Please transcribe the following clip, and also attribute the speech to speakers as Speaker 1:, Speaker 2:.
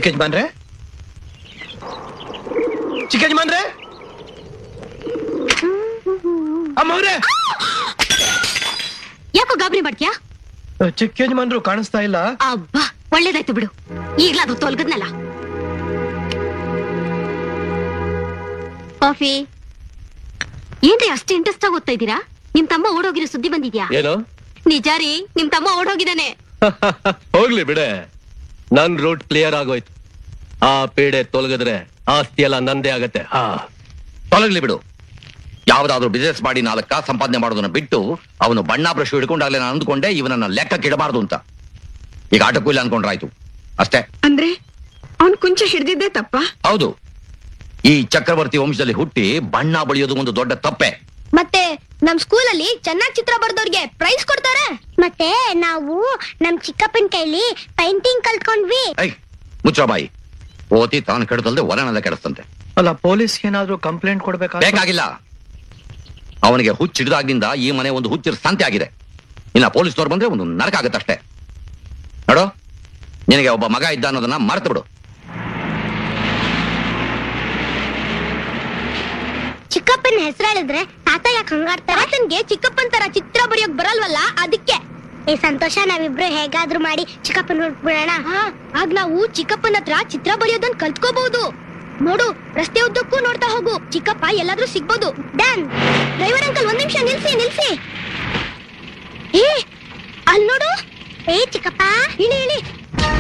Speaker 1: ಚಿಕ್ಕ ಯಜಮಾನ್ರೆ ಚಿಕ್ಕ ಯಜಮಾನ್ರೆ ಅಮ್ಮವ್ರೆ
Speaker 2: ಯಾಕೋ ಗಾಬರಿ ಮಾಡ್ತೀಯಾ
Speaker 1: ಚಿಕ್ಕ ಯಜಮಾನ್ರು ಕಾಣಿಸ್ತಾ ಇಲ್ಲ
Speaker 2: ಅಬ್ಬಾ ಒಳ್ಳೇದಾಯ್ತು ಬಿಡು ಈಗ್ಲಾದ್ರೂ ತೊಲ್ಗದ್ನಲ್ಲ ಕಾಫಿ ಏನ್ರಿ ಅಷ್ಟು ಇಂಟ್ರೆಸ್ಟ್ ಆಗಿ ಓದ್ತಾ ಇದ್ದೀರಾ ನಿಮ್ ತಮ್ಮ ಓಡೋಗಿರೋ ಸುದ್ದಿ ಬಂದಿದ್ಯಾ
Speaker 3: ಏನು
Speaker 2: ನಿಜ ರೀ ನಿಮ್ ತಮ್ಮ ಓಡೋಗಿದಾನೆ
Speaker 3: ಹೋಗ್ಲಿ ಬಿಡೆ ನನ್ ರೂಟ್ ಕ್ಲಿಯರ್ ಆಗೋಯ್ತು ಆ ಪೀಡೆ ತೊಲಗಿದ್ರೆ ಆಸ್ತಿ ಎಲ್ಲ ನಂದೇ ಆಗತ್ತೆ ಹಾ
Speaker 4: ತೊಲಗ್ಲಿ ಬಿಡು ಯಾವ್ದಾದ್ರು ಬಿಸ್ನೆಸ್ ಮಾಡಿ ನಾಲ್ಕ ಸಂಪಾದನೆ ಮಾಡೋದನ್ನ ಬಿಟ್ಟು ಅವನು ಬಣ್ಣ ಬ್ರಷ್ ಹಿಡ್ಕೊಂಡಾಗ್ಲೇ ನಾನು ಅಂದ್ಕೊಂಡೆ ಇವನನ್ನ ಲೆಕ್ಕಕ್ಕಿಡಬಾರ್ದು ಅಂತ ಈಗ ಆಟಕ್ಕೂ ಇಲ್ಲ ಅನ್ಕೊಂಡ್ರಾಯ್ತು ಅಷ್ಟೇ
Speaker 5: ಅಂದ್ರೆ ಅವ್ನ್ ಕುಂಚ ಹಿಡ್ದಿದ್ದೆ ತಪ್ಪ
Speaker 4: ಹೌದು ಈ ಚಕ್ರವರ್ತಿ ವಂಶದಲ್ಲಿ ಹುಟ್ಟಿ ಬಣ್ಣ ಬಳಿಯೋದು ಒಂದು ದೊಡ್ಡ ತಪ್ಪೆ
Speaker 6: ಮತ್ತೆ ನಮ್ ಸ್ಕೂಲಲ್ಲಿ ಚೆನ್ನಾಗ್ ಚಿತ್ರ ಬರ್ದವ್ರಿಗೆ ಪ್ರೈಸ್ ಕೊಡ್ತಾರೆ
Speaker 7: ಮತ್ತೆ ನಾವು ನಮ್ ಚಿಕ್ಕಪ್ಪನ ಕೈಲಿ ಪೈಂಟಿಂಗ್ ಕಲ್ತ್ಕೊಂಡ್ವಿ
Speaker 4: ಐ ಮುಚ್ಚ ಬಾಯಿ ಓತಿ ತಾನು ಕೆಡದಲ್ದೆ ಹೊರನೆಲ್ಲ ಕೆಡಿಸ್ತಂತೆ
Speaker 1: ಅಲ್ಲ ಪೊಲೀಸ್ ಏನಾದ್ರೂ ಕಂಪ್ಲೇಂಟ್ ಕೊಡ್ಬೇಕಾ
Speaker 4: ಬೇಕಾಗಿಲ್ಲ ಅವನಿಗೆ ಹುಚ್ಚು ಹಿಡಿದಾಗಿನಿಂದ ಈ ಮನೆ ಒಂದು ಹುಚ್ಚಿರ ಸಂತೆ ಆಗಿದೆ ಇನ್ನ ಪೊಲೀಸ್ನವ್ರು ಬಂದ್ರೆ ಒಂದು ನರಕ ಆಗುತ್ತಷ್ಟೇ ನೋಡು ನಿನಗೆ ಒಬ್ಬ ಮಗ ಇದ್ದ ಅನ್ನೋದನ್ನ ಮರ್ತು ಬಿಡು
Speaker 7: ಚಿಕ್ಕಪ್ಪನ ಹೆಸರು ಹೇಳಿದ್ರೆ ತಾತ ಯಾಕೆ ಹಂಗಾಡ್ತಾರೆ
Speaker 6: ತಾತನ್ಗೆ ಚಿಕ್ಕಪ್ಪನ್ ತರ ಚಿತ್ರ ಬರೆಯೋಕ್ ಬರಲ್ವಲ್ಲ ಅದಕ್ಕೆ
Speaker 7: ಏ ಸಂತೋಷ ನಾವಿಬ್ರು ಹೇಗಾದ್ರೂ ಮಾಡಿ ಚಿಕ್ಕಪ್ಪನ ಹುಡ್ಬಿಡೋಣ
Speaker 6: ಹಾ ಆಗ ನಾವು ಚಿಕ್ಕಪ್ಪನ ಹತ್ರ ಚಿತ್ರ ಬರೆಯೋದನ್ ಕಲ್ತ್ಕೋಬಹುದು ನೋಡು ರಸ್ತೆ ಉದ್ದಕ್ಕೂ ನೋಡ್ತಾ ಹೋಗು ಚಿಕ್ಕಪ್ಪ ಎಲ್ಲಾದ್ರೂ ಸಿಗ್ಬೋದು
Speaker 7: ಡನ್
Speaker 6: ಡ್ರೈವರ್ ಅಂಕಲ್ ಒಂದ್ ನಿಮಿಷ ನಿಲ್ಸಿ ನಿಲ್ಸಿ ಏ ಅಲ್ಲಿ ನೋಡು
Speaker 7: ಏ ಚಿಕ್ಕಪ್ಪ
Speaker 6: ಇಳಿ ಇಳಿ